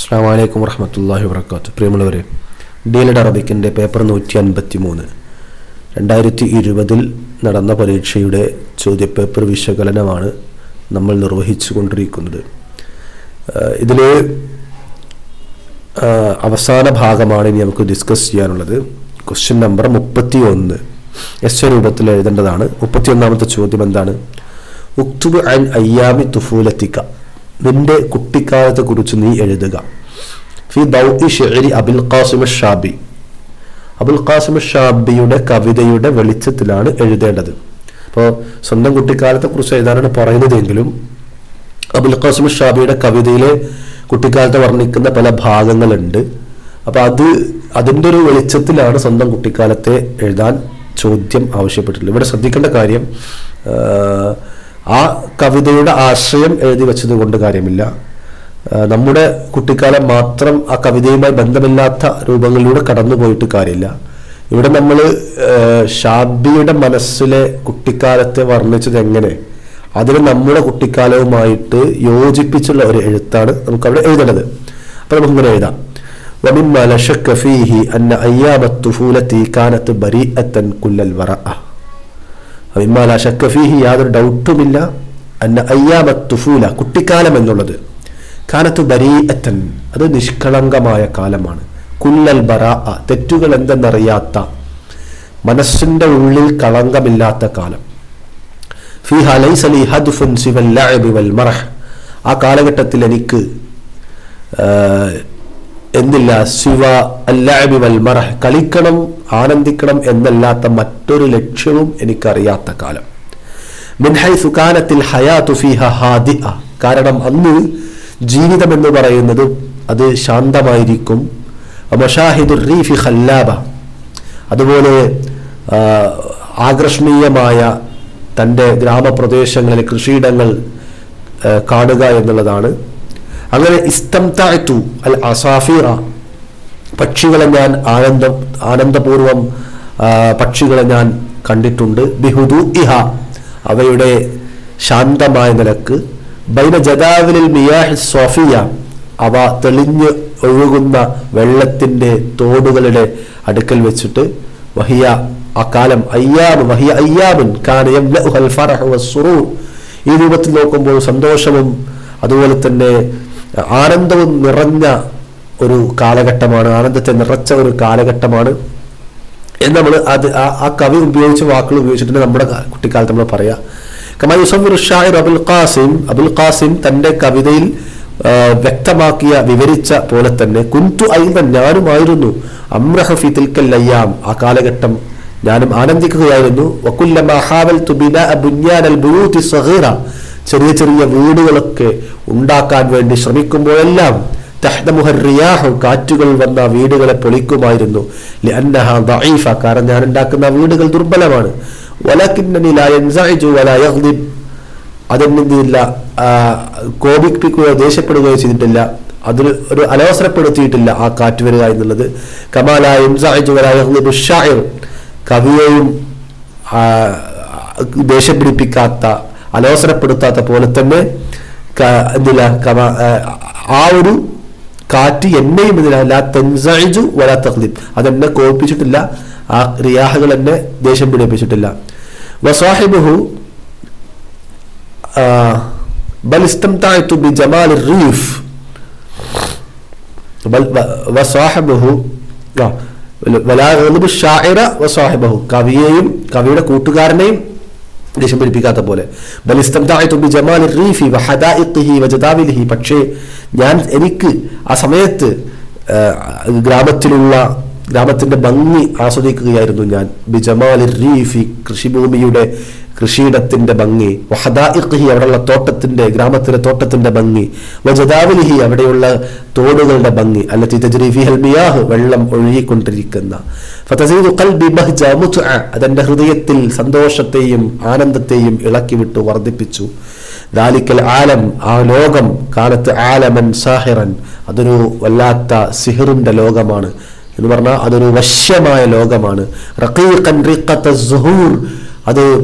അസ്സാം വലൈക്കും വർഹമത്തല്ലാഹി വർക്കാത്തു പ്രിയമുള്ളവരെ ഡീലഡ് അറബിക്കിൻ്റെ പേപ്പർ നൂറ്റി അൻപത്തി മൂന്ന് രണ്ടായിരത്തി ഇരുപതിൽ നടന്ന പരീക്ഷയുടെ ചോദ്യപേപ്പർ വിശകലനമാണ് നമ്മൾ നിർവഹിച്ചു കൊണ്ടിരിക്കുന്നത് ഇതിൽ അവസാന ഭാഗമാണ് ഇനി നമുക്ക് ഡിസ്കസ് ചെയ്യാനുള്ളത് ക്വസ്റ്റ്യൻ നമ്പർ മുപ്പത്തി ഒന്ന് എസ് എ രൂപത്തിൽ എഴുതേണ്ടതാണ് മുപ്പത്തി ഒന്നാമത്തെ ചോദ്യം എന്താണ് ഉക്തുബ് അൻ അയ്യാമി തുഫൂലത്തിക്ക നിന്റെ കുട്ടിക്കാലത്തെ കുറിച്ച് നീ എഴുതുക ഫി ദൗഇ ഷെരി Abul Qasim Shabi Abul Qasim ഷാബിയുടെ കവിതയുടെ വെളിച്ചത്തിലാണ് എഴുതേണ്ടത് അപ്പോൾ സ്വന്തം കുട്ടിക്കാലത്തെ കുറിച്ച് എഴുതാനാണ് പറയുന്നതെങ്കിലും അബുൽ ഖാസിം ഷാബിയുടെ കവിതയിലെ കുട്ടിക്കാലത്തെ വർണ്ണിക്കുന്ന പല ഭാഗങ്ങളുണ്ട് അപ്പോൾ അത് അതിൻ്റെ ഒരു വെളിച്ചത്തിലാണ് സ്വന്തം കുട്ടിക്കാലത്തെ എഴുതാൻ ചോദ്യം ആവശ്യപ്പെട്ടിട്ടുള്ളത് ഇവിടെ ശ്രദ്ധിക്കേണ്ട കാര്യം ആ കവിതയുടെ ആശയം എഴുതി വെച്ചത് കൊണ്ട് കാര്യമില്ല നമ്മുടെ കുട്ടിക്കാലം മാത്രം ആ കവിതയുമായി ബന്ധമില്ലാത്ത രൂപങ്ങളിലൂടെ കടന്നുപോയിട്ട് കാര്യമില്ല ഇവിടെ നമ്മൾ ഷാബിയുടെ മനസ്സിലെ കുട്ടിക്കാലത്തെ വർണ്ണിച്ചത് എങ്ങനെ അതിന് നമ്മുടെ കുട്ടിക്കാലവുമായിട്ട് യോജിപ്പിച്ചുള്ള ഒരു എഴുത്താണ് നമുക്ക് അവിടെ എഴുതേണ്ടത് അപ്പൊ നമുക്കിങ്ങനെ എഴുതാം ومما لا شك فيه أن أيام الطفولة كانت بريئة كل الوراء ومما لا شك فيه യാതൊരു ഡൗട്ടുമില്ല അന്ന അയ്യാമ തുഫൂല കുട്ടിക്കാലം എന്നുള്ളത് കാനത്ത് ബരീഅത്തൻ അത് നിഷ്കളങ്കമായ കാലമാണ് കുല്ലൽ ബറാ തെറ്റുകൾ എന്തെന്നറിയാത്ത മനസ്സിന്റെ ഉള്ളിൽ കളങ്കമില്ലാത്ത കാലം ഫിഹ ലൈസലി ഹദ്ഫുൻ സിവൽ ലഅബി വൽ മറഹ് ആ കാലഘട്ടത്തിൽ എനിക്ക് എന്നില്ല ശിവ അല്ലാബി വൽ മറഹ് കളിക്കണം ആനന്ദിക്കണം എന്നല്ലാത്ത മറ്റൊരു ലക്ഷ്യവും എനിക്കറിയാത്ത കാലം മിൻഹൈ സുഖാനത്തിൽ ഹയാത്തു ഫിഹ ഹാദി കാരണം അന്ന് ജീവിതം എന്ന് പറയുന്നത് അത് ശാന്തമായിരിക്കും മഷാഹിദുർ റീഫി ഖല്ലാബ അതുപോലെ ആകർഷണീയമായ തൻ്റെ ഗ്രാമപ്രദേശങ്ങളിലെ കൃഷിയിടങ്ങൾ കാണുക എന്നുള്ളതാണ് അങ്ങനെ ഇസ്തംതാഴ്ത്തു അൽ അസാഫീറ പക്ഷികളെ ഞാൻ ആനന്ദം ആനന്ദപൂർവം പക്ഷികളെ ഞാൻ കണ്ടിട്ടുണ്ട് ബിഹുദു ഇഹ അവയുടെ ശാന്തമായ നിലക്ക് ബൈന ജദാവിലിൽ മിയാഹി സോഫിയ അവ തെളിഞ്ഞ് ഒഴുകുന്ന വെള്ളത്തിൻ്റെ തോടുകളുടെ അടുക്കൽ വെച്ചിട്ട് വഹിയ ആ കാലം അയ്യാമ് വഹിയ അയ്യാമുൻ കാനയം ഈ രൂപത്തിൽ നോക്കുമ്പോൾ സന്തോഷവും അതുപോലെ തന്നെ ആനന്ദവും നിറഞ്ഞ ഒരു കാലഘട്ടമാണ് ആനന്ദത്തെ നിറച്ച ഒരു കാലഘട്ടമാണ് എന്ന് നമ്മൾ അത് ആ കവി ഉപയോഗിച്ച വാക്കുകൾ ഉപയോഗിച്ചിട്ട് നമ്മുടെ കുട്ടിക്കാലത്ത് നമ്മൾ പറയാം കമായുസഫിർ ഷാഹിർ അബുൽ ഖാസിം അബുൽ ഖാസിം തന്റെ കവിതയിൽ വ്യക്തമാക്കിയ വിവരിച്ച പോലെ തന്നെ കുന്തു ഐതൻ ഞാനുമായിരുന്നു അമ്രഹഫി തിൽക്കൽ അയ്യാം ആ കാലഘട്ടം ഞാനും ആനന്ദിക്കുകയായിരുന്നു ചെറിയ ചെറിയ വീടുകളൊക്കെ ഉണ്ടാക്കാൻ വേണ്ടി ശ്രമിക്കുമ്പോഴെല്ലാം തഹ്ദമുഹറിയാഹു കാറ്റുകൾ വന്ന വീടുകളെ പൊളിക്കുമായിരുന്നു കാരണം ഞാൻ ഉണ്ടാക്കുന്ന വീടുകൾ ദുർബലമാണ് അതെന്തില്ല കോപിപ്പിക്കുകയോ ദേഷ്യപ്പെടുകയോ ചെയ്തിട്ടില്ല അതിന് ഒരു അലോസരപ്പെടുത്തിയിട്ടില്ല ആ കാറ്റ് വരിക എന്നുള്ളത് കമാലായും കവിയെയും ദേഷ്യപ്പിടിപ്പിക്കാത്ത അലോസരപ്പെടുത്താത്ത പോലെ തന്നെ എന്തില്ല ആ ഒരു കാറ്റ് എന്നെയും ഇതിലല്ല തെൻസു വല തഖ്ലീബ് അതെന്നെ കോപിപ്പിച്ചിട്ടില്ല ആ റിയാഹകൾ എന്നെ ദേഷ്യം പിടിപ്പിച്ചിട്ടില്ല വസാഹിബുഹു ബൽ ഇസ്തംതഅതു ബിജമാൽ الريف ബൽ വസാഹിബുഹു വലാ ഗളിബ് ഷാഇറ വസാഹിബഹു കവിയെയും കവിയുടെ കൂട്ടുകാരനെയും ദേഷ്യം പിടിപ്പിക്കാത്ത പോലെ പക്ഷേ ഞാൻ എനിക്ക് ആ സമയത്ത് ഗ്രാമത്തിലുള്ള ഗ്രാമത്തിന്റെ ഭംഗി ആസ്വദിക്കുകയായിരുന്നു ഞാൻ ബിജമാൽ റീഫി കൃഷിഭൂമിയുടെ കൃഷിയിടത്തിന്റെ ഭംഗി വഹദാഇഖി അവിടെയുള്ള തോട്ടത്തിന്റെ ഗ്രാമത്തിലെ തോട്ടത്തിന്റെ ഭംഗി വജദാവിലിഹി അവിടെയുള്ള തോടുകളുടെ ഭംഗി അല്ലത്തി തജ്രീഫിഹൽ മിയാഹ് വെള്ളം ഒഴുകിക്കൊണ്ടിരിക്കുന്ന ഫതസീദു ഖൽബി ബഹ്ജ മുത്അ അതെന്റെ ഹൃദയത്തിൽ സന്തോഷത്തെയും ആനന്ദത്തെയും ഇളക്കിവിട്ടു വർദ്ധിപ്പിച്ചു ദാലിക്കൽ ആലം ആ ലോകം കാലത്ത് ആലമൻ സാഹിറൻ അതൊരു വല്ലാത്ത സിഹിറിന്റെ ലോകമാണ് എന്ന് പറഞ്ഞാൽ അതൊരു വശ്യമായ ലോകമാണ് റഖീഖൻ റിഖത്ത സുഹൂർ അത്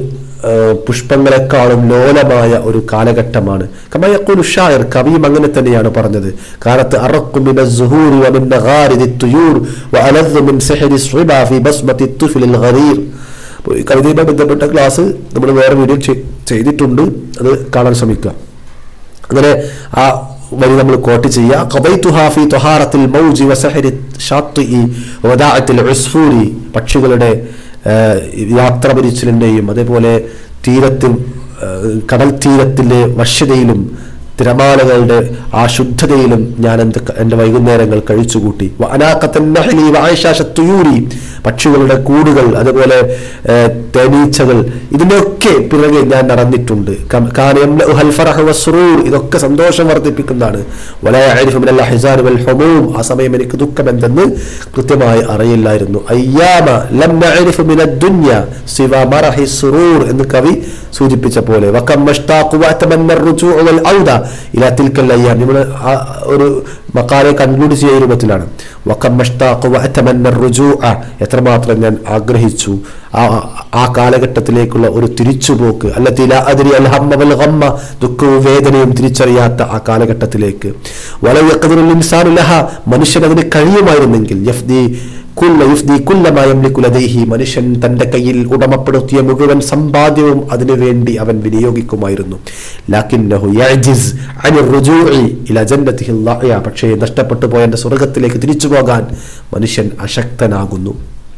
ഏഹ്, പുഷ്പങ്ങളെക്കാളും ലോലമായ ഒരു കാലഘട്ടമാണ് കമയക്കുൽ ഷായർ കവിയും അങ്ങനെ തന്നെയാണ് പറഞ്ഞത് കാലത്ത് അറക്കു മിന الزهور ومن مغارد الطيور وألذ من سحر الصبا في بصمة الطفل الغرير അപ്പോൾ ഈ കവിതയുമായി ബന്ധപ്പെട്ട ക്ലാസ് നമ്മൾ വേറെ വീഡിയോ ചെയ്- ചെയ്തിട്ടുണ്ട് അത് കാണാൻ ശ്രമിക്കുക അങ്ങനെ ആ വരി നമ്മൾ കോട്ട് ചെയ്യുക ഖബൈതുഹാ ഫീ ത്വഹാറത്തിൽ മൗജി വസഹരി ഷാത്തിഇ വദാഅത്തിൽ ഉസ്ഫൂരി പക്ഷികളുടെ ഏഹ്, യാത്ര പരിച്ചിലിൻ്റെയും അതേപോലെ തീരത്തിൽ ഏഹ്, കടൽ തീരത്തിലെ വശ്യതയിലും തിരമാലകളുടെ ആ ശുദ്ധതയിലും ഞാൻ എൻ്റെ എൻ്റെ വൈകുന്നേരങ്ങൾ കഴിച്ചുകൂട്ടി വ അനാഖത്തൻ നഹ്ലി വ ആയിഷാശത്തുയൂരി പക്ഷികളുടെ കൂടുകൾ അതുപോലെ ഏഹ്, തേനീച്ചകൾ ഇതിനൊക്കെ പിറകെ ഞാൻ നടന്നിട്ടുണ്ട് കം- കാന യംലഉഹൽ ഫറഹു വസ്റൂർ ഇതൊക്കെ സന്തോഷം വർദ്ധിപ്പിക്കുന്നതാണ് വലാ യഅരിഫു മിനൽ അഹ്സാൻ വൽ ഹുമൂം ആ സമയം എനിക്ക് ദുഃഖം എന്തെന്ന് കൃത്യമായി അറിയില്ലായിരുന്നു അയ്യാമ ലം നഅരിഫു മിനദ് ദുനിയ സിവ മറഹി സുറൂർ എന്ന് കവി സൂചിപ്പിച്ച പോലെ വകം മഷ്താഖു വഅതമന്ന الرجوع والعودة ഇലാ തിൽക്കൽ അയ്യാം നമ്മൾ ആ ഒരു മക്കാലെ കൺക്ലൂഡ് ചെയ്യുന്ന രൂപത്തിലാണ് വകം മഷ്താഖു വഅതമന്ന الرجوع എത്രമാത്രം ഞാൻ ആഗ്രഹിച്ചു ആ ആ കാലഘട്ടത്തിലേക്കുള്ള ഒരു തിരിച്ചുപോക്ക് അല്ലത്തി ലാ അദ്രി അൽ ഹമ്മ വൽ ഗമ്മ ദുഃഖവും വേദനയും തിരിച്ചറിയാത്ത ആ കാലഘട്ടത്തിലേക്ക് വലവ് യഖ്ദിറുൽ ഇൻസാനു ലഹ മനുഷ്യൻ അതിന് കഴിയുമായിരുന്നെങ്കിൽ യഫ്ദി കുല്ല യുഫ്ദി കുല്ല മാ യംലികു ലദൈഹി മനുഷ്യൻ തന്റെ കയ്യിൽ ഉടമപ്പെടുത്തിയ മുഴുവൻ സമ്പാദ്യവും അതിനു വേണ്ടി അവൻ വിനിയോഗിക്കുമായിരുന്നു ലാക്കിന്നഹു യഅ്ജിസ് അനിർ റുജൂഇ ഇലാ ജന്നതിഹി അല്ലാഹിയ പക്ഷേ നഷ്ടപ്പെട്ടു പോയ എൻ്റെ സ്വർഗ്ഗത്തിലേക്ക് തിരിച്ചു പോകാൻ മനുഷ്യൻ അശക്തനാകുന്നു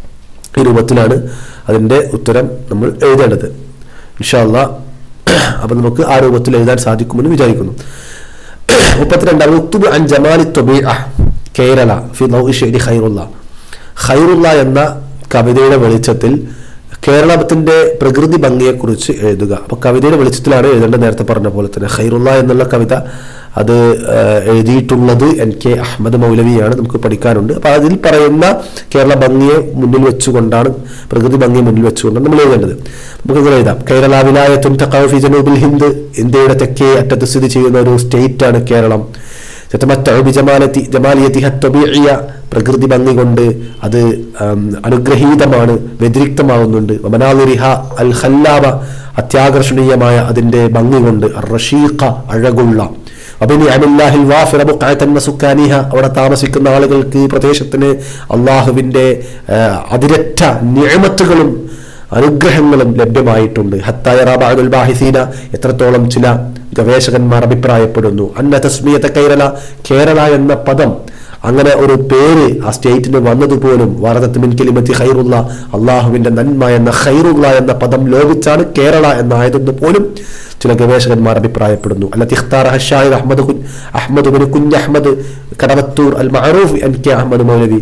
ഈ രൂപത്തിലാണ് അതിൻ്റെ ഉത്തരം നമ്മൾ എഴുതേണ്ടത് ഇൻഷാല്ല അപ്പം നമുക്ക് ആ രൂപത്തിൽ എഴുതാൻ സാധിക്കുമെന്ന് വിചാരിക്കുന്നു മുപ്പത്തിരണ്ടാം ഉക്തുബ് അൻ ജമാലി ത്വബീഅ കേരള ഫി നൗഇ ഷെയ്രി ഖൈറുള്ള ഖൈറുള്ള എന്ന കവിതയുടെ വെളിച്ചത്തിൽ കേരളത്തിന്റെ പ്രകൃതി ഭംഗിയെക്കുറിച്ച് എഴുതുക അപ്പോൾ കവിതയുടെ വെളിച്ചത്തിലാണ് എഴുതേണ്ടത് നേരത്തെ പറഞ്ഞ പോലെ തന്നെ ഖൈറുള്ള എന്നുള്ള കവിത അത് ആ, എഴുതിയിട്ടുള്ളത് എൻ കെ അഹമ്മദ് മൗലവിയാണ് നമുക്ക് പഠിക്കാനുണ്ട് അപ്പോൾ അതിൽ പറയുന്ന കേരള ഭംഗിയെ മുന്നിൽ വെച്ചുകൊണ്ടാണ് പ്രകൃതി ഭംഗിയെ മുന്നിൽ വെച്ചുകൊണ്ടാണ് നമ്മൾ എഴുതേണ്ടത് നമുക്ക് ഇങ്ങനെ എഴുതാം കേരള വിലായത്തുൻ തഖാഫി ജനൂബിൽ ഹിന്ദ് ഇന്ത്യയുടെ തെക്കേ അറ്റത്ത് സ്ഥിതി ചെയ്യുന്ന ഒരു സ്റ്റേറ്റ് ആണ് കേരളം تتمتع بجمالة جماليتها الطبيعية പ്രകൃതി ഭംഗി കൊണ്ട് അത് ഉം, അനുഗ്രഹീതമാണ് വ്യതിരിക്തമാവുന്നുണ്ട് വമനാലിരിഹ അൽ ഖല്ലാബ അത്യാകർഷണീയമായ അതിൻ്റെ ഭംഗി കൊണ്ട് റഷീഖ അഴകുള്ള അബിനി അമില്ലാഹിൽ വാഫിറ ബുഖഅതൻ വസുക്കാനിഹ അവിടെ താമസിക്കുന്ന ആളുകൾക്ക് ഈ പ്രദേശത്തിന് അള്ളാഹുവിൻ്റെ ആ, അതിരറ്റ നിയമത്തുകളും അനുഗ്രഹങ്ങളും ലഭ്യമായിട്ടുണ്ട് ഹത്തായ ബാദുൽ ബാഹിസീന എത്രത്തോളം ചില ഗവേഷകന്മാർ അഭിപ്രായപ്പെടുന്നു അന്ന തസ്മിയത്തെ കേരള കേരള എന്ന പദം അങ്ങനെ ഒരു പേര് ആ സ്റ്റേറ്റിന് വന്നതുപോലും വാറദത്ത് മിൻ കലിമത്തി ഖൈറുള്ള അള്ളാഹുവിന്റെ നന്മ എന്ന ഖൈറുള്ള എന്ന പദം ലോപിച്ചാണ് കേരള എന്നായതെന്ന് പോലും ചില ഗവേഷകന്മാർ അഭിപ്രായപ്പെടുന്നു അല്ല തിഖ്താർ ഷാഹിർ അഹമ്മദ് കുൻ അഹമ്മദ് ബിൻ കുഞ്ഞ് Ahmed Kadavathur al Maaruf N K Ahmed Maulavi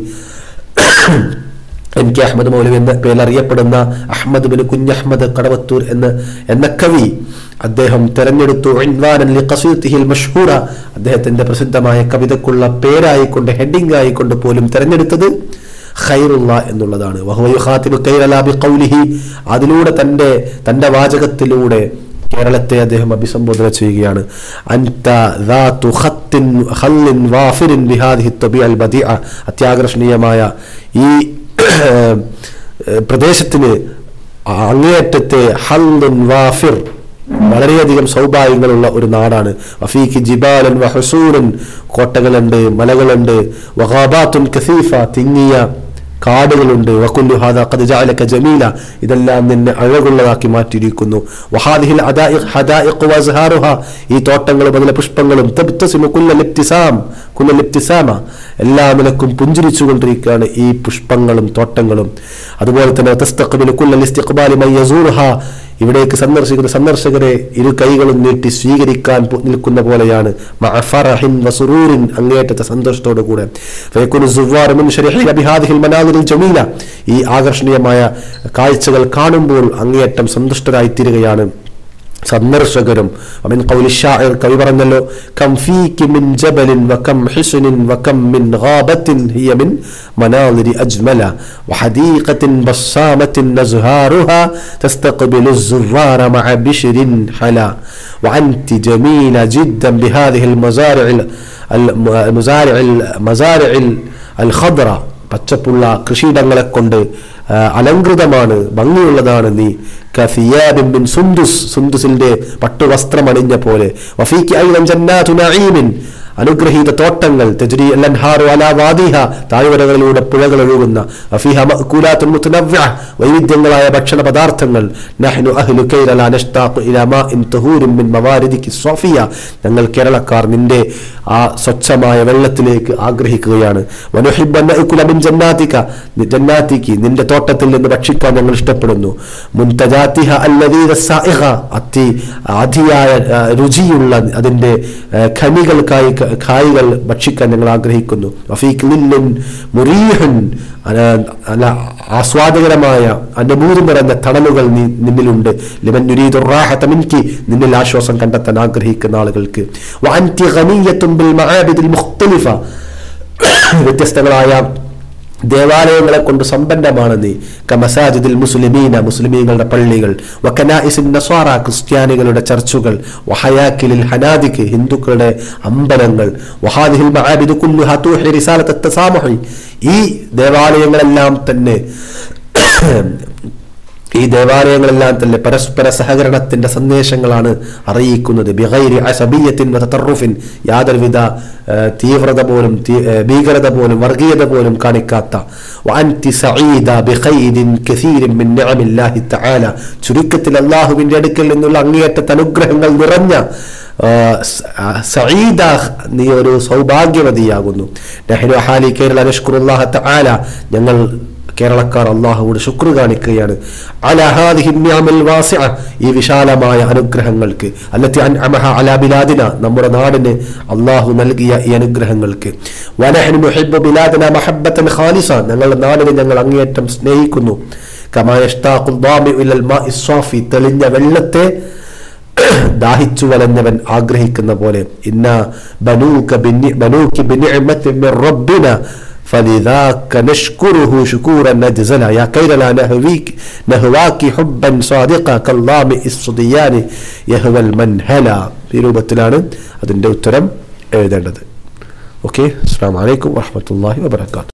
N K Ahmed Maulavi എന്ന പേരിൽ അറിയപ്പെടുന്ന അഹമ്മദ് ബിൻ കുഞ്ഞഹമ്മദ് കടവത്തൂർ എന്ന എന്ന കവി അദ്ദേഹം തെരഞ്ഞെടുത്തു ഇൻവാനൻ ലിഖസീത്തിഹിൽ മഷ്ഹൂറ അദ്ദേഹത്തിന്റെ പ്രസിദ്ധമായ കവിതക്കുള്ള പേരായിക്കൊണ്ട് ഹെഡിംഗ് ആയിക്കൊണ്ട് പോലും തെരഞ്ഞെടുത്തത് ഖൈറുള്ള എന്നുള്ളതാണ് വഹുവ യുഖാതിബു കൈറല ബിഖൗലിഹി അതിലൂടെ തന്റെ തന്റെ വാചകത്തിലൂടെ കേരളത്തെ അദ്ദേഹം അഭിസംബോധന ചെയ്യുകയാണ് അൻത ذات خط خل وافر بهذه الطبيعة البديعة അത്യാകർഷണീയമായ ഈ ഏഹ്, പ്രദേശത്തിന് അങ്ങേയറ്റത്തെ ഹല്ലുൻ വാഫിർ വളരെയധികം സൗഭാഗ്യങ്ങളുള്ള ഒരു നാടാണ് വഫീഖി ജിബാലൻ വഹസൂരൻ കോട്ടകളുണ്ട് മലകളുണ്ട് വഹാബാത്തുൻ കസീഫ തിങ്ങിയ കാടുകളുണ്ട് വക്കുല്ലു ഹാദ ഖദ് ജഅലക ജമീല ഇതെല്ലാം നിന്നെ അഴകുള്ളതാക്കി മാറ്റിയിരിക്കുന്നു വഹാദിഹിൽ അദാഇഖ് ഹദാഇഖ് വസ്ഹാറുഹ ഈ തോട്ടങ്ങളും അതിലെ പുഷ്പങ്ങളും തബ്തസിമു കുല്ലൽ ഇബ്തിസാം കുല്ലൽ ഇബ്തിസാമ എല്ലാ നിലക്കും പുഞ്ചിരിച്ചുകൊണ്ടിരിക്കുകയാണ് ഈ പുഷ്പങ്ങളും തോട്ടങ്ങളും അതുപോലെ തന്നെ തസ്തഖ്ബിലു കുല്ലൽ ഇസ്തിഖ്ബാലി മൻ യസൂറുഹ ഇവിടേക്ക് സന്ദർശിക്കുന്ന സന്ദർശകരെ ഇരു കൈകളും നീട്ടി സ്വീകരിക്കാൻ പോ- നിൽക്കുന്ന പോലെയാണ് മഅ ഫറഹിൻ വസുറൂറിൻ അങ്ങേറ്റത്തെ സന്തോഷത്തോടു കൂടെ ഫയക്കുനു സുവ്വാർ മിൻ ശരിഹിന ബിഹാദിഹിൽ മനാദിറിൽ ജമീല ഈ ആകർഷണീയമായ കാഴ്ചകൾ കാണുമ്പോൾ അങ്ങേയറ്റം സന്തുഷ്ടരായിത്തീരുകയാണ് സന്ദർശകരും അമിൻ ഖൗലി ഷാഇർ കവി പറഞ്ഞല്ലോ കം ഫീകി മിൻ ജബലിൻ വകം ഹിസ്നിൻ വകം മിൻ ഗാബത്തിൻ ഹിയ മിൻ മനാദിരി അജ്മല വഹദീഖത്തിൻ ബസ്സാമത്തിൻ നസ്ഹാറുഹാ തസ്തഖ്ബിലു الزوار مع بشر حلا وأنت جميلة جدا بهذه المزارع ال- المزارع المزارع الخضراء പച്ചപ്പുള്ള കൃഷിയിടങ്ങളെ കൊണ്ട് ആ, അലങ്കൃതമാണ് ഭംഗിയുള്ളതാണ് നീ കഫിയാബിൻ മിൻ സുന്ദുസ് സുന്ദുസിന്റെ പട്ടുവസ്ത്രം അണിഞ്ഞ പോലെ വഫീക്ക് ഐലൻ ജന്നാതു നഈമിൻ അനുഗ്രഹീത തോട്ടങ്ങൾ തജ്രി അൽഅൻഹാറു അലാ വാദിഹ താഴ്വരകളിലൂടെ പുഴകൾ ഒഴുകുന്ന വഫീഹ മഅ്കൂലാത്തുൻ മുതനവ്വഅ വൈവിധ്യങ്ങളായ ഭക്ഷണ പദാർത്ഥങ്ങൾ നഹ്നു അഹ്ലു കൈല ലാ നഷ്താഖു ഇലാ മാഇൻ തഹൂരിൻ മിൻ മവാരിദികി സ്വാഫിയ ഞങ്ങൾ കേരളക്കാർ നിന്റെ ആ സ്വച്ഛമായ വെള്ളത്തിലേക്ക് ആഗ്രഹിക്കുകയാണ് വനുഹിബ്ബു അൻ നഅ്കുല മിൻ ജന്നാതിക നി- ജന്നാതിക്ക് നിന്റെ തോട്ടത്തിൽ നിന്ന് ഭക്ഷിക്കാൻ ഞങ്ങൾ ഇഷ്ടപ്പെടുന്നു മുൻതജാതിഹ അല്ലദീന സായിഖ അതി അതിയായ ആ, രുചിയുള്ള അതിന്റെ ആ, ഖനികൾക്കായി ക- കായ്കൾ ഭക്ഷിക്കാൻ ഞങ്ങൾ ആഗ്രഹിക്കുന്നു വഫീഖ് ലില്ലിൻ മുരീഹുൻ അന- അല്ല ആസ്വാദകരമായ അനുഭൂതി നിറഞ്ഞ തണലുകൾ നീ നിന്നിലുണ്ട് ലിമൻ യുരീദു റാഹത മിൻകി നിന്നിൽ ആശ്വാസം കണ്ടെത്താൻ ആഗ്രഹിക്കുന്ന ആളുകൾക്ക് വഅൻതി ഗനിയ്യത്തുൻ ബിൽ മആബിദിൽ മുഖ്തലിഫ വ്യത്യസ്തങ്ങളായ ദേവാലയങ്ങളെ കൊണ്ട് സമ്പന്നമാണ് നീ കമസാജിദിൽ മുസ്ലിമീന മുസ്ലിമീങ്ങളുടെ പള്ളികൾ വക്കനായിസിൻ നസ്വാറ ക്രിസ്ത്യാനികളുടെ ചർച്ചുകൾ വഹയാക്കിലിൽ ഹനാദിക്ക് ഹിന്ദുക്കളുടെ അമ്പലങ്ങൾ വഹാദിഹിൽ മആബിദു കുല്ലുഹാ തൂഹി റിസാലത്ത് തസാമുഹി ഈ ദേവാലയങ്ങളെല്ലാം തന്നെ ഈ ദേവാലയങ്ങളെല്ലാം തന്നെ പരസ്പര സഹകരണത്തിന്റെ സന്ദേശങ്ങളാണ് അറിയിക്കുന്നത് ബിഗൈരി അസബിയത്തിൻ വതതറുഫിൻ യാതൊരുവിധ ആ, തീവ്രത പോലും തീ- ആ, ഭീകരത പോലും വർഗീയത പോലും കാണിക്കാത്ത വഅൻതി സഈദ ബിഖൈരിൻ കസീരിൻ മിൻ നിഅമില്ലാഹി തആല ചുരുക്കത്തിൽ അല്ലാഹുവിന്റെ അടുക്കൽ നിന്നുള്ള അങ്ങേയറ്റത്തെ അനുഗ്രഹങ്ങൾ നിറഞ്ഞ ആ, സ- ആ, സഈദ നീ ഒരു സൗഭാഗ്യവതിയാകുന്നു നഹ്നു ഹാലി കേരള നഷ്കുറുല്ലാഹ തആല ഞങ്ങൾ കേരളക്കാർ അള്ളാഹുവോട് ശുക്ർ കാണിക്കുകയാണ് അല ഹാദിഹി നിഅമൽ വാസിഅ ഈ വിശാലമായ അനുഗ്രഹങ്ങൾക്ക് അല്ലത്തി അൻഅമഹ അലാ ബിലാദിന നമ്മുടെ നാടിന് അള്ളാഹു നൽകിയ ഈ അനുഗ്രഹങ്ങൾക്ക് വനഹ്നു നുഹിബ്ബു ബിലാദിന മഹബ്ബത്തൻ ഖാലിസ ഞങ്ങളുടെ നാടിനെ ഞങ്ങൾ അങ്ങേയറ്റം സ്നേഹിക്കുന്നു കമാ യഷ്താഖു ദ്വാമിഉ ഇലൽ മാഇ സ്വാഫി തെളിഞ്ഞ വെള്ളത്തെ ദാഹിച്ചു വലഞ്ഞവൻ ആഗ്രഹിക്കുന്ന പോലെ ഇന്ന ബനൂക ബിനി ബനൂക്കി ബിനിഅമത്തി മിർ റബ്ബിന فلذاك نشكره شكورا نجزلا يا كير لا نهويك نهواك حبا صادقا كاللامئ الصديان يهوى المنهلا ഈ രൂപത്തിലാണ് അതിന്റെ ഉത്തരം എഴുതേണ്ടത് ഓക്കെ അസ്സാം വലൈക്കും വാഹമത്തല്ലാഹി വാബർക്കാത്തു